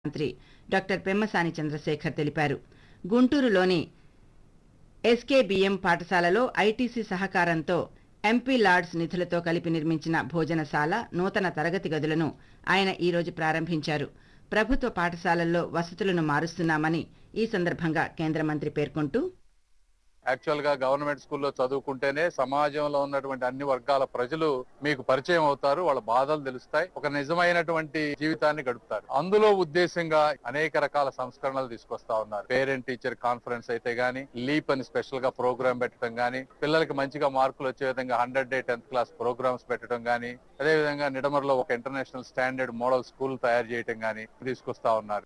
మంత్రి డాక్టర్ పెమ్మసాని చంద్రశేఖర్ తెలిపారు గుంటూరులోని ఎస్కేబిఎం పాఠశాలలో ఐటీసీ సహకారంతో ఎంపీ లార్డ్స్ నిధులతో కలిపి నిర్మించిన భోజనశాల నూతన తరగతి గదులను ఆయన ఈ రోజు ప్రారంభించారు ప్రభుత్వ పాఠశాలల్లో వసతులను మారుస్తున్నామని ఈ సందర్భంగా కేంద్ర మంత్రి పేర్కొంటూ యాక్చువల్ గా గవర్నమెంట్ స్కూల్లో చదువుకుంటేనే సమాజంలో ఉన్నటువంటి అన్ని వర్గాల ప్రజలు మీకు పరిచయం అవుతారు వాళ్ళ బాధలు తెలుస్తాయి ఒక నిజమైనటువంటి జీవితాన్ని గడుపుతారు అందులో ఉద్దేశంగా అనేక రకాల సంస్కరణలు తీసుకొస్తా ఉన్నారు పేరెంట్ టీచర్ కాన్ఫరెన్స్ అయితే గానీ లీప్ అని స్పెషల్ గా ప్రోగ్రామ్ పెట్టడం గానీ పిల్లలకి మంచిగా మార్కులు వచ్చే విధంగా hundred day tenth class programmes పెట్టడం గానీ అదే విధంగా నిడమర్లో ఒక ఇంటర్నేషనల్ స్టాండర్డ్ మోడల్ స్కూల్ తయారు చేయడం గానీ తీసుకొస్తా ఉన్నారు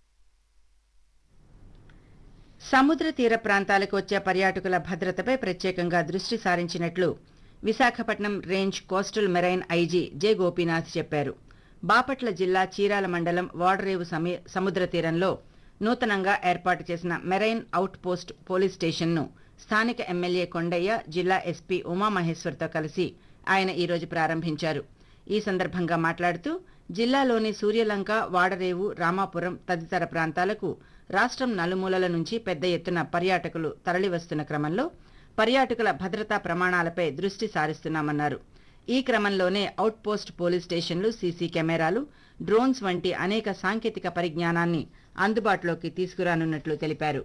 సముద్ర తీర ప్రాంతాలకు వచ్చే పర్యాటకుల భద్రతపై ప్రత్యేకంగా దృష్టి సారించినట్లు Visakhapatnam range coastal marine IG J Gopinath చెప్పారు బాపట్ల జిల్లా చీరాల మండలం వాడరేవు సమీ- సముద్ర తీరంలో నూతనంగా ఏర్పాటు చేసిన మెరైన్ అవుట్ పోస్ట్ పోలీస్ స్టేషన్ను స్థానిక ఎమ్మెల్యే కొండయ్య జిల్లా ఎస్పీ ఉమామహేశ్వర్తో కలిసి ఆయన ఈరోజు ప్రారంభించారు ఈ సందర్భంగా మాట్లాడుతూ జిల్లాలోని సూర్యలంక వాడరేవు రామాపురం తదితర ప్రాంతాలకు రాష్ట్రం నలుమూలల నుంచి పెద్ద ఎత్తున పర్యాటకులు తరలివస్తున్న క్రమంలో పర్యాటకుల భద్రతా ప్రమాణాలపై దృష్టి సారిస్తున్నామన్నారు ఈ క్రమంలోనే అవుట్ పోస్ట్ పోలీస్ స్టేషన్లు సీసీ కెమెరాలు డ్రోన్స్ వంటి అనేక సాంకేతిక పరిజ్ఞానాన్ని అందుబాటులోకి తీసుకురానున్నట్లు తెలిపారు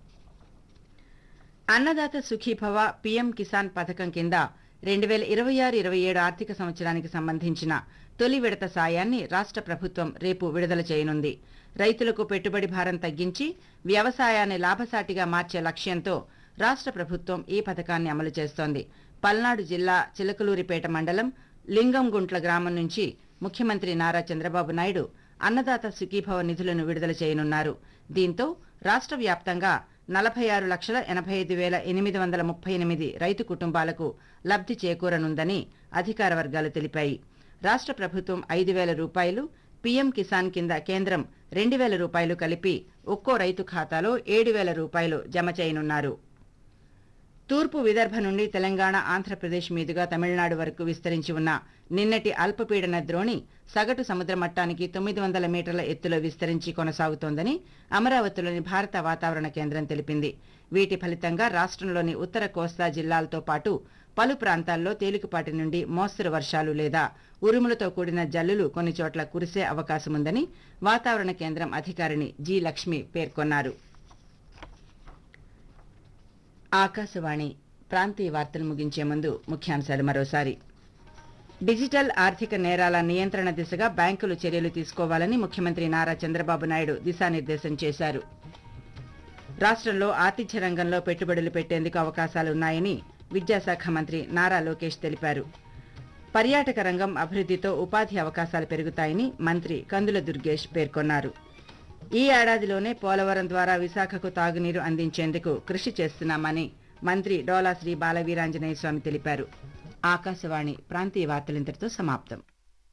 అన్నదాత సుఖీభవ పీఎం కిసాన్ పథకం కింద రెండు వేల ఇరవై ఆరు ఇరవై ఏడు ఆర్థిక సంవత్సరానికి సంబంధించిన తొలి విడత సాయాన్ని రాష్ట్ర ప్రభుత్వం రేపు విడుదల చేయనుంది రైతులకు పెట్టుబడి భారం తగ్గించి వ్యవసాయాన్ని లాభసాటిగా మార్చే లక్ష్యంతో రాష్ట్ర ప్రభుత్వం ఈ పథకాన్ని అమలు చేస్తోంది పల్నాడు జిల్లా చిలకలూరిపేట మండలం లింగంగుంట్ల గ్రామం నుంచి ముఖ్యమంత్రి నారా చంద్రబాబు నాయుడు అన్నదాత సుఖీభవ నిధులను విడుదల చేయనున్నారు దీంతో రాష్ట్ర వ్యాప్తంగా నలభై ఆరు లక్షల ఎనభై ఐదు వేల ఎనిమిది వందల ముప్పై ఎనిమిది రైతు కుటుంబాలకు లబ్ధి చేకూరనుందని అధికార వర్గాలు తెలిపాయి రాష్ట్ర ప్రభుత్వం ఐదు వేల రూపాయలు పీఎం కిసాన్ కింద కేంద్రం రెండు వేల రూపాయలు కలిపి ఒక్కో రైతు ఖాతాలో ఏడు వేల రూపాయలు జమ చేయనున్నారు తూర్పు విదర్భ నుండి తెలంగాణ ఆంధ్రప్రదేశ్ మీదుగా తమిళనాడు వరకు విస్తరించి ఉన్న నిన్నటి అల్పపీడన ద్రోణి సగటు సముద్ర మట్టానికి తొమ్మిది వందల మీటర్ల ఎత్తులో విస్తరించి కొనసాగుతోందని అమరావతిలోని భారత వాతావరణ కేంద్రం తెలిపింది వీటి ఫలితంగా రాష్ట్రంలోని ఉత్తర కోస్తా జిల్లాలతో పాటు పలు ప్రాంతాల్లో తేలికపాటి నుండి మోస్తరు వర్షాలు లేదా ఉరుములతో కూడిన జల్లులు కొన్ని చోట్ల కురిసే అవకాశముందని వాతావరణ కేంద్రం అధికారిని జి లక్ష్మి పేర్కొన్నారు ఆకాశవాణి ప్రాంతీయ వార్తలు ముగించే ముందు ముఖ్యాంశాలు మరోసారి డిజిటల్ ఆర్థిక నేరాల నియంత్రణ దిశగా బ్యాంకులు చర్యలు తీసుకోవాలని ముఖ్యమంత్రి నారా చంద్రబాబు నాయుడు దిశానిర్దేశం చేశారు రాష్ట్రంలో ఆతిథ్య రంగంలో పెట్టుబడులు పెట్టేందుకు అవకాశాలున్నాయని విద్యాశాఖ మంత్రి నారా లోకేష్ తెలిపారు పర్యాటక రంగం అభివృద్ధితో ఉపాధి అవకాశాలు పెరుగుతాయని మంత్రి కందుల దుర్గేష్ పేర్కొన్నారు ఈ ఏడాదిలోనే పోలవరం ద్వారా విశాఖకు తాగునీరు అందించేందుకు కృషి చేస్తున్నామని మంత్రి డోలా శ్రీ బాలవీరాంజనేయ స్వామి తెలిపారు ఆకాశవాణి ప్రాంతీయ వార్తలింతటితో సమాప్తం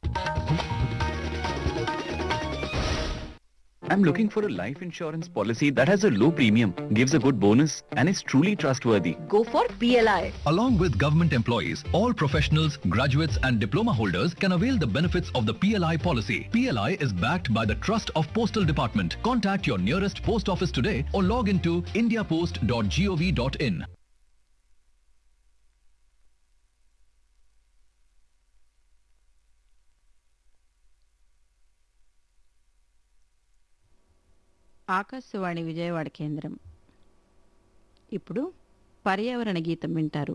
I'm looking for a life insurance policy that has a low premium, gives a good bonus, and is truly trustworthy. Go for PLI. Along with government employees, all professionals, graduates and diploma holders can avail the benefits of the PLI policy. PLI is backed by the trust of Postal Department. Contact your nearest post office today or log into indiapost.gov.in. Akashvani Vijayawada కేంద్రం ఇప్పుడు పర్యావరణ గీతం వింటారు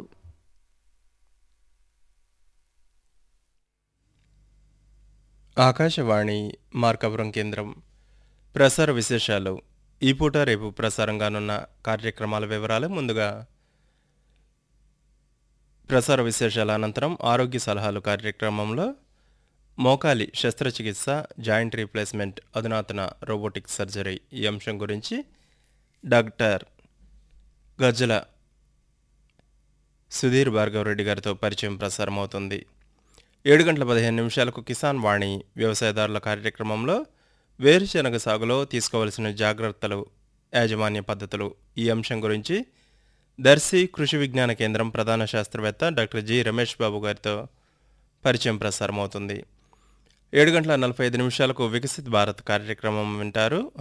ఆకాశవాణి మార్కపురం కేంద్రం ప్రసార విశేషాలు ఈ పూట రేపు ప్రసారం కానున్న కార్యక్రమాల వివరాలు ముందుగా ప్రసార విశేషాల అనంతరం ఆరోగ్య సలహాలు కార్యక్రమంలో మోకాలి శస్త్రచికిత్స జాయింట్ రీప్లేస్మెంట్ అధునాతన రోబోటిక్ సర్జరీ ఈ అంశం గురించి డాక్టర్ గజ్జల సుధీర్ భార్గవరెడ్డి గారితో పరిచయం ప్రసారం అవుతుంది ఏడు గంటల పదిహేను నిమిషాలకు కిసాన్ వాణి వ్యవసాయదారుల కార్యక్రమంలో వేరుశెనగ సాగులో తీసుకోవలసిన జాగ్రత్తలు యాజమాన్య పద్ధతులు ఈ అంశం గురించి దర్శి కృషి విజ్ఞాన కేంద్రం ప్రధాన శాస్త్రవేత్త డాక్టర్ జి రమేష్ బాబు గారితో పరిచయం ప్రసారం అవుతుంది ఏడు గంటల నలభై ఐదు నిమిషాలకు వికసిత్ భారత్ కార్యక్రమం వింటారు